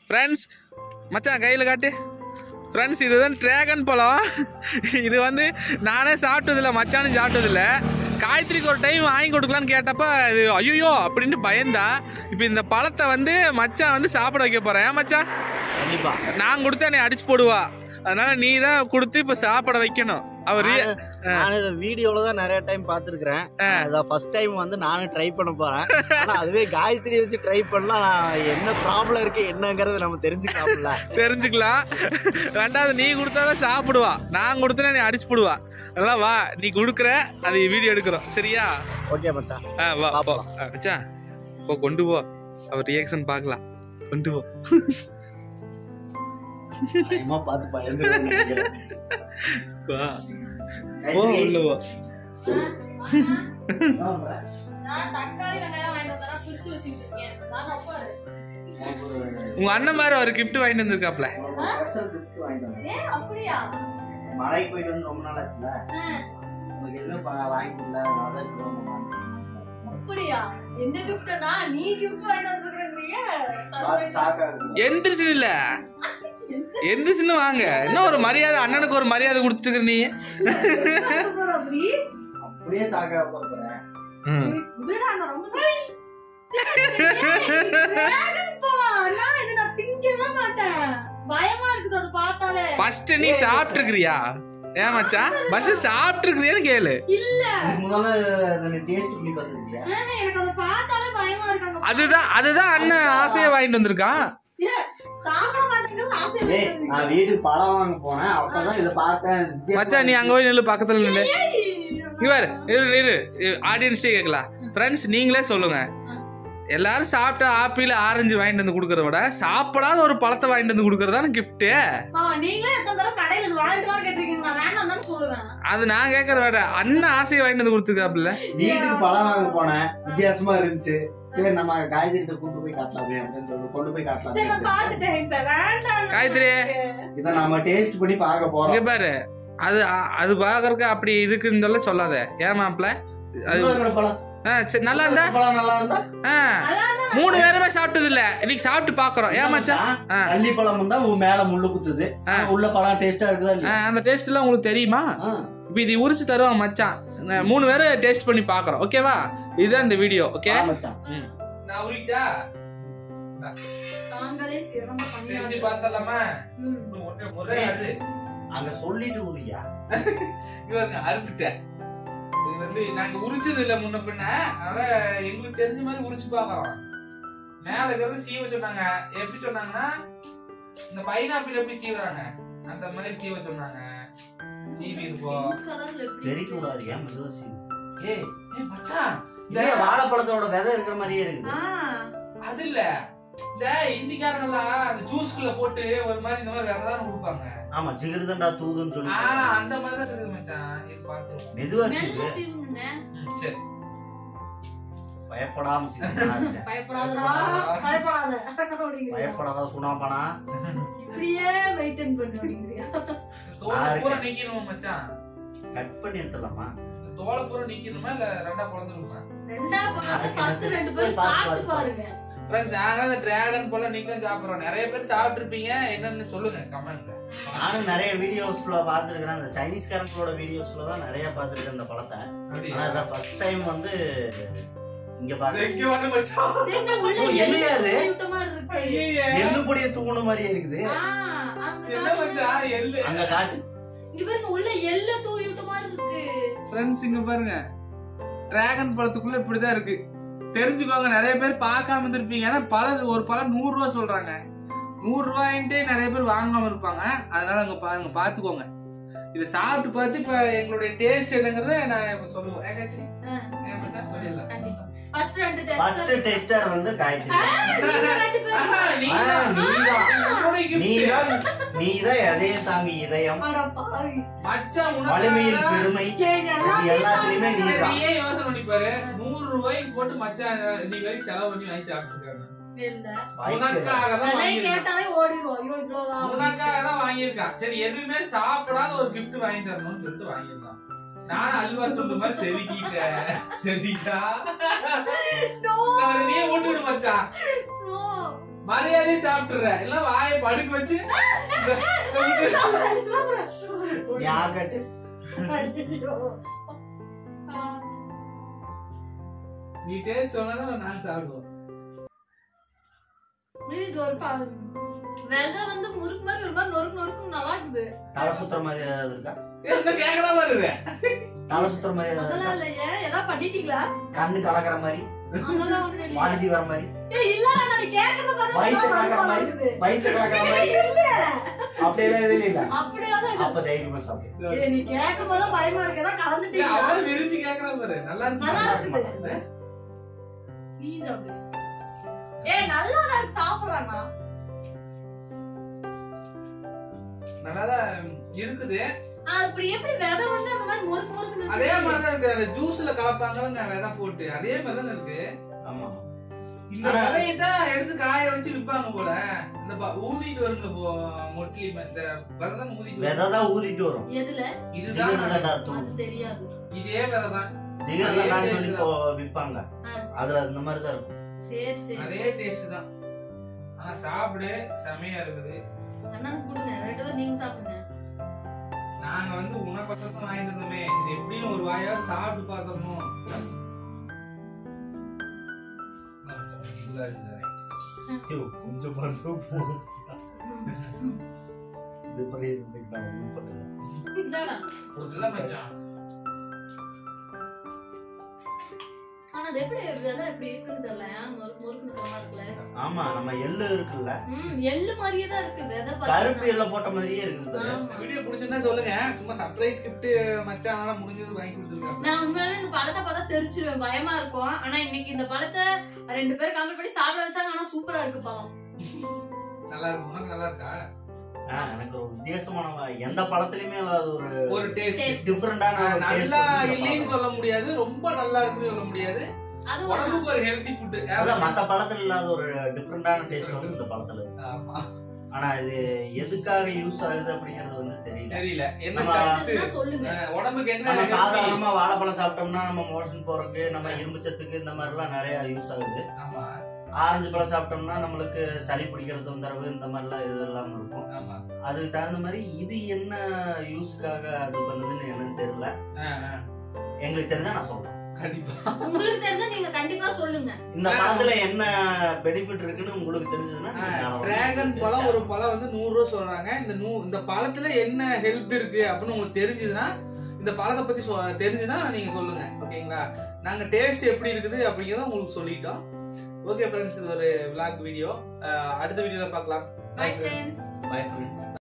Friends மச்சான் கையில் காட்டு ஃப்ரெண்ட்ஸ் இதுதான் டிராகன் பழம் இது வந்து நானே சாப்பிட்டதில்ல மச்சானும் சாப்பிட்டதில்ல காயத்ரிக்கு ஒரு டைம் வாங்கி கொடுக்கலான்னு கேட்டப்ப இது ஐயோ அப்படின்னு பயந்தா இப்போ இந்த பழத்தை வந்து மச்சான் வந்து சாப்பிட வைக்க போகிறேன் ஏன் மச்சான் கண்டிப்பா நான் கொடுத்தா நீ அடிச்சு போடுவா அதனால நீ தான் கொடுத்து இப்போ சாப்பிட வைக்கணும் அவர் நான் இதை வீடியோல தான் நிறைய டைம் பார்த்துருக்கிறேன் அதான் ஃபர்ஸ்ட் டைம் வந்து நானும் ட்ரை பண்ண போறேன் ஆனா அதுவே காயத்ரி வச்சு ட்ரை பண்ணா என்ன ப்ராப்ளம் இருக்கு என்னங்கறத நம்ம தெரிஞ்சுக்கலாம்ல தெரிஞ்சுக்கலாம் ரெண்டாவது நீ கொடுத்தாதான் சாப்பிடுவா நான் கொடுத்தா நீ அடிச்சு போடுவா அதெல்லாம் வா நீ கொடுக்குற அது வீடியோ எடுக்கிறோம் சரியா ஓகே மச்சான் ஆ வா போ பாப்போம். ஆ, மச்சான் போ கொண்டு போ அவர் ரியாக்ஷன் பார்க்கலாம் கொண்டு போ அதிகமா பார்த்து பயந்து வா போ உள்ள போ நான் தக்காளி வெங்காயம் வாங்கிட்டு வந்தா பிரிச்சு வச்சுக்கிட்டு இருக்கேன் நான் அப்பாரு உங்க அண்ணன் மாதிரி ஒரு gift வாங்கிட்டு வந்திருக்காப்ல ஏன் அப்படியா மலைக்கு போயிட்டு வந்து ரொம்ப நாள் ஆச்சுல ஆ, உங்களுக்கு எதுவும் ப- வாங்கி கொடுக்கல அதனால தான் இப்போ வந்து வாங்கி அப்படியா என்ன கிஃப்டா நீ கிஃப்ட் வாங்கிட்டு வந்துருக்கீங்க பார்த்து சாக்காகுது. எந்திரிச்சு இல்ல எந்திரிச்சுன்னு வாங்க என்ன ஒரு மரியாதை அண்ணனுக்கு ஒரு மரியாதை கொடுத்துட்டு இருக்கிற நீ அப்படி அப்படியே சாக்காக போறேன் விடா நான் ரொம்ப sorry. Dragon பழம். நான் இதை நான் திங்கவே மாட்டேன் பயமா இருக்குது அதை பார்த்தாலே ஃபர்ஸ்ட் நீ சாப்பிட்டு இருக்கிறியா ஏன் மச்சான் பஸ் சாப்பிட்டு இருக்கிறியான்னு கேளு இல்ல இதுக்கு முதல்ல டேஸ்ட் பண்ணி பார்த்துருக்கியா ஆஹ், எனக்கு அதை பார்த்தாலே பயமா இருக்காங்க அதுதான் அதுதான் அண்ணன் ஆசையை வாங்கிட்டு வந்திருக்கான் சாப்பிட மாட்டேங்கிறது ஆசை டேய் நான் வீட்டுக்கு பழம் வாங்க போனேன் அப்பதான் இதை பார்த்தேன் மச்சான் நீ அங்க போய் நில்லு பக்கத்துல நில்லு இங்க பாரு இரு இரு ஆடியன்ஸே கேட்கலாம் ஃப்ரெண்ட்ஸ் நீங்களே சொல்லுங்க எல்லாரும் சாப்பிட்ட ஆப்பிள் ஆரஞ்சு வாங்கிட்டு வந்து கொடுக்கறத விட சாப்பிடாத ஒரு பழத்தை வாங்கிட்டு வந்து கொடுக்கறதான கிஃப்ட் மாமா நீங்களே எத்தனை தடவை கடையில இது வாங்கிட்டு வாங்க கேட்டிருக்கீங்க நான் வேண்டாம் தானே சொல்லுவேன் அது நான் கேட்கறத விட அண்ணன் ஆசையை வாங்கிட்டு வந்து கொடுத்துருக்காப்புல வீட்டுக்கு பழம் வாங்க போனேன் வித்தியாசமா இருந்துச்சு சரி நம்ம காய்கறி கிட்ட கொண்டு போய் காட்டலாமே அப்படின்னு சொல்லி கொண்டு போய் சரி நான் காட்டலாமே பாத்துட்டேன் இப்ப வேண்டாம் காயத்ரி. இதை நம்ம டேஸ்ட் பண்ணி பார்க்க இங்க போறோம் பாரு அது அ- அது பாக்குறதுக்கு அப்படி இதுக்குன்னு சொல்ல சொல்லாத ஏன் மாப்பிள அது உள்ள இருக்கிற பழம் ஆ, சரி, நல்லா இருந்தா பழம் நல்லா இருந்தா ஆ, மூணு பேருமே சாப்பிட்டது இல்ல இன்னைக்கு சாப்பிட்டு பாக்குறோம் ஏன் மச்சான் ஆ. அள்ளி பழம் தான் உன் மேல முள்ளு குத்துது ஆ. உள்ள பழம் டேஸ்டா இருக்குதா ஆ, இல்லையா அந்த டேஸ்ட் எல்லாம் உங்களுக்கு தெரியுமா ஆ. இப்போ இது உரிச்சு தருவான் மச்சான் நான் மூணு பேரை டேஸ்ட் பண்ணி பாக்குறோம் ஓகேவா இதுதான் இந்த வீடியோ ஓகே ஆ, மச்சான். நான் உரிக்கிட்டா தாங்களே சிரமம் செஞ்சு பண்ணி பார்த்தலாமா ம். ஒரே அது அங்க சொல்லிட்டு ஊரியா இவருங்க அறுத்துட்டேன் இது வந்து நாங்க உரிச்சது இல்ல முன்ன பின்ன அதனால எங்களுக்கு தெரிஞ்ச மாதிரி உரிச்சு பாக்குறோம் மேல இருக்கிறது சீவ சொன்னாங்க எப்படி சொன்னாங்கன்னா இந்த பைனாப்பிள் எப்படி சீவுறாங்க அந்த மாதிரி சீவ சொன்னாங்க சீவி இருப்போம் pink colourல எப்படி தெரிக்க இருக்கு? கூடாது ஏன் மெதுவா செய்யணும். ஏய் ஏய் மச்சான் இதே வாழைப்பழத்தோட விதை இருக்கிற மாதிரியே இருக்குது ஆ, அது இல்ல இந்த இந்திக்காரங்களாம் அந்த ஜூஸ்குள்ள போட்டு ஒரு மாதிரி இந்த மாதிரி வேற ஏதாவது கொடுப்பாங்க ஆமா ஜிகிருதண்டா தூதுன்னு சொல்லி ஆ அந்த மாதிரி தான் இருக்குது மச்சான் இது பார்த்துருவோம் மெதுவா மெல்ல செய்யுது சீவுங்க. ம், சரி பயப்படாம செய்யுது பயப்படாதடா, பயப்படாத. அப்படிங்கிறியா? பயப்படாத சுனாப்பனா இப்படியே மெயின்டைன் பண்ணு அப்படிங்கிறியா? தோலை ஆ, பூரா இருக்கு. நீக்கணுமா மச்சான் கட் பண்ணி எடுத்துடலாமா இந்த தோலை பூரா நீக்கணுமா இல்ல ரெண்டா பிளந்துருமா ரெண்டா பக்கத்து அதுக்கு first என்னது? ரெண்டு பேரும் பார்த்து சாப்பிட்டு பார்த்து பாருங்க ஃப்ரெண்ட்ஸ் நாங்க அந்த டிராகன் போல நீங்க தான் சாப்பிடுறோம் நிறைய பேர் சாப்பிட்டுருப்பீங்க என்னன்னு சொல்லுங்க கமெண்ட்ல நானும் நிறைய வீடியோஸ்ல பார்த்துருக்கிறேன் அந்த சைனீஸ்காரங்களோட வீடியோஸ்ல தான் நிறைய பார்த்துருக்கேன் இந்த பழத்தை ஆனா இதான் ஃபர்ஸ்ட் டைம் வந்து இங்க பாருங்க எங்க வந்து மச்சான் என்ன உள்ள ஓ, எள்ளு என்னையா அது? விட்ட மாதிரி இருக்கு ஐயே. எள்ளு பொடிய தூணு மாதிரியே இருக்குது ஆ, அங்க என்ன காட்டு. மச்சான் எள்ளு அங்க காட்டு இங்க பாருங்க உள்ள எள்ள தூவி விட்ட மாதிரி இருக்கு ஃப்ரெண்ட்ஸ் இங்க பாருங்க டிராகன் பழத்துக்குள்ள இப்படிதான் இருக்கு தெரிஞ்சுக்கோங்க நிறைய பேர் பார்க்காம இருந்திருப்பீங்க ஏன்னா பழம் ஒரு பழம் நூறு ரூபா சொல்றாங்க நூறு ரூபாயின்ட்டே நிறைய பேர் வாங்காம இருப்பாங்க அதனால அங்க பாருங்க பாத்துக்கோங்க இதை சாப்பிட்டு பார்த்து இப்ப எங்களுடைய டேஸ்ட் என்னங்கறத நான் இப்ப சொல்லுவேன் ஏன் காயத்ரி? ஆ. ஏன் மச்சான்? சொல்லிடலாம். கண்டிப்பா ஃபர்ஸ்ட் ரெண்டு ஃபர்ஸ்ட் டெஸ்ட் டெஸ்டர் வந்து காய்ச்சி ஆஹா, நீங்க ஆ, தான். நீதான். உன்னோட gift. நீதான் நீதான் எதைய தாங்கி இதயம் மச்சான் வலிமையில் உனக்காக பெருமை சரி இது எல்லாத்துலயுமே நீதான் நீயே யோசனை பண்ணி பாரு நூறு ரூபாய்க்கு போட்டு மச்சான் இன்னைக்கு வரைக்கும் செலவு பண்ணி வாங்கி சாப்பிட்டுருக்காங்க இல்ல வாய்க்கு உனக்காக தான் விலை வாங்கியிருக்கான் கேட்டாலே ஓடிடுவோம் ஐயோ இவ்வளவு உனக்காக தான் வாங்கியிருக்கான் சரி எதுவுமே சாப்பிடாத ஒரு gift வாங்கி தரணும்னு சொல்லிட்டு வாங்கியிருக்கான் நானும் அல்வா துண்டு மாதிரி செதுக்கிட்டேன் சரிடா No. அதை நீயே விட்டு விடு மச்சான் No. மரியாதையை சாப்பிட்டுறேன் இல்ல வாயை படுக்க வச்சு நீ ஆக்கட்டு நீ டேஸ்ட் சொன்னதான் நான் சாப்பிடுவோம் இது ஒரு பா- வெதை வந்து முறுக்கு மாதிரி ஒரு மாதிரி நொறுக்கு நொறுக்கு நல்லா இருக்குது தலை சுத்துற மாதிரி ஏதாவது இருக்கா என்ன கேக்குற வருது தலை சுத்துற மாதிரி ஏதாவது அதெல்லாம் இருக்கா இல்லையே ஏதாவது பண்ணிட்டீங்களா கண்ணு கலக்கிற மாதிரி அதெல்லாம் ஒண்ணும் இல்லையே. வாந்தி வர மாதிரி ஏய், இல்லடா, நான் கேட்கறத பார்த்தா வயித்து நல்லா கலக்கிற பயமா மாதிரி இருக்குது. வயிற்று கலக்கிற மாதிரி இல்ல, அப்படியெல்லாம் எதுவும் இல்ல அப்படியாதான் இது. அப்ப தைரியமா சாப்பிடு ஏய், நீ கேட்கும் போது பயமா இருக்கு ஏதாவது கலந்துட்டீங்களா? அவ்வளவு விரும்பி கேக்குற பாரு நல்லா நல்லா இருக்கு இருக்குது. நீ சாப்பிடு. ஏய், நல்லா தான் இருக்கு, சாப்பிடுறானா? நல்லாதான் இருக்குது ஆ, இப்படி எப்படி விதை வந்து அந்த மாதிரி முறுக்கு முறுக்குன்னு அதே இருக்கு? மாதிரிதான் இருக்கு அந்த ஜூஸ்ல கலப்பாங்கன்னு விதை போட்டு அதே மாதிரிதான் இருக்கு ஆமா இந்த ஆனா- விதையை தான் எடுத்து காய வச்சு விற்பாங்க போல இந்த ப- ஊதிட்டு வருங்க போ- மொட்லி ம- இந்த விதைதான் ஊதிட்டு வரும். விதை தான் ஊறிட்டு வரும் எதுல? இதுதான் ஜிகர்ல நான் தூள் அது தெரியாது. இதே விதை தான் ஜிகர்ல நான் சொல்லி அதே இப்போ விற்பாங்க ஆ. அதுல இந்த மாதிரி தான் இருக்கும் சரி, சரி. அதே டேஸ்ட் தான் ஆனா சாப்பிடு செமையா இருக்குது அண்ணனுக்கு கொடுங்க, ரெண்டு பேரும் நீங்க சாப்பிடுங்க. நாங்க வந்து உணவசம் வாங்கிட்டு இருந்தோமே இது எப்படின்னு ஒரு வாயா சாப்பிட்டு பார்த்தோமோ ஐயோ, கொஞ்சம் மட்டும் போதும். இது பண்ணி இருந்துக்கிட்டா ஒண்ணும் பண்ணல. இந்தாடா. இல்ல மச்சான் ஆனா அது எப்படி விதை எப்படி இருக்குன்னு தெரியல ஏன் முறுக்கு முறுக்குன்னு தோணா இருக்குல்ல ஆமா நம்ம எள்ளு இருக்குல்ல ம் எள்ளு மாதிரியே தான் இருக்கு விதை கருப்பு பார்த்தீங்கன்னா. எள்ள போட்ட மாதிரியே இருக்குது பாரு. ஆமா. வீடியோ பிடிச்சிருந்தா சொல்லுங்க சும்மா சர்ப்ரைஸ் கிஃப்ட் மச்சான் அதனால முடிஞ்சது வாங்கி கொடுத்துருக்காங்க நான் உண்மையாவே இந்த பழத்தை பார்த்தா தெரிச்சிருவேன் பயமா இருக்கும் ஆனா இன்னைக்கு இந்த பழத்தை ரெண்டு பேரும் கமெண்ட் பண்ணி சாப்பிட வச்சாங்க ஆனா சூப்பரா இருக்கு பழம் நல்லா இருக்கு உனக்கு நல்லா இருக்கா ஆ, எனக்கு ஒரு வித்தியாசமான வ- எந்த பழத்துலயுமே இல்லாத ஒரு ஒரு டேஸ்ட் Taste. டிஃபரெண்டான நல்லா இல்லைன்னு சொல்ல முடியாது ரொம்ப நல்லா இருக்குன்னு சொல்ல முடியாது அது ஒரு உடம்புக்கு ஒரு ஹெல்தி ஃபுட் அதான் மத்த பழத்துல இல்லாத ஒரு டிஃபரெண்டான டேஸ்ட் வந்து இந்த பழத்துல இருக்கு ஆமா ஆனா இது எதுக்காக யூஸ் ஆகுது அப்படிங்கறது வந்து தெரியல தெரியல என்ன நம்ம- சத்து அதுதான் சொல்லுங்க அஹ், உடம்புக்கு என்ன நம்ம healthy? சாதாரணமா வாழைப்பழம் சாப்பிட்டோம்னா நம்ம மோஷன் போறதுக்கு நம்ம இரும்பு சத்துக்கு இந்த மாதிரி எல்லாம் நிறைய யூஸ் ஆகுது ஆமா ஆரஞ்சு பழம் சாப்பிட்டோம்னா நம்மளுக்கு சளி பிடிக்கிற தொந்தரவு இந்த மாதிரிலாம் இதெல்லாம் இருக்கும் ஆமா அதுக்கு தகுந்த மாதிரி இது என்ன யூஸ்க்காக அது பண்ணுதுன்னு எனக்கு தெரியல அஹ், அஹ். எங்களுக்கு தெரிஞ்சா நான் சொல்றேன் கண்டிப்பா உங்களுக்கு தெரிஞ்சா நீங்க கண்டிப்பா சொல்லுங்க இந்த பழத்துல என்ன பெனிஃபிட் இருக்குன்னு உங்களுக்கு தெரிஞ்சதுன்னா நீங்க தாராளமா டிராகன் எனக்கு பழம் share ஒரு பழம் வந்து நூறு ரூபா சொல்றாங்க இந்த நூ இந்த பழத்துல என்ன ஹெல்த் இருக்கு அப்படின்னு உங்களுக்கு தெரிஞ்சதுன்னா இந்த பழத்தை பத்தி சொ- தெரிஞ்சுன்னா நீங்க சொல்லுங்க ஓகேங்களா நாங்க டேஸ்ட் எப்படி இருக்குது அப்படிங்கறத உங்களுக்கு சொல்லிட்டோம் ஓகே ஃப்ரெண்ட்ஸ் இது ஒரு vlog வீடியோ அடுத்த வீடியோல பார்க்கலாம் bye Bye, friends. Friends Bye friends.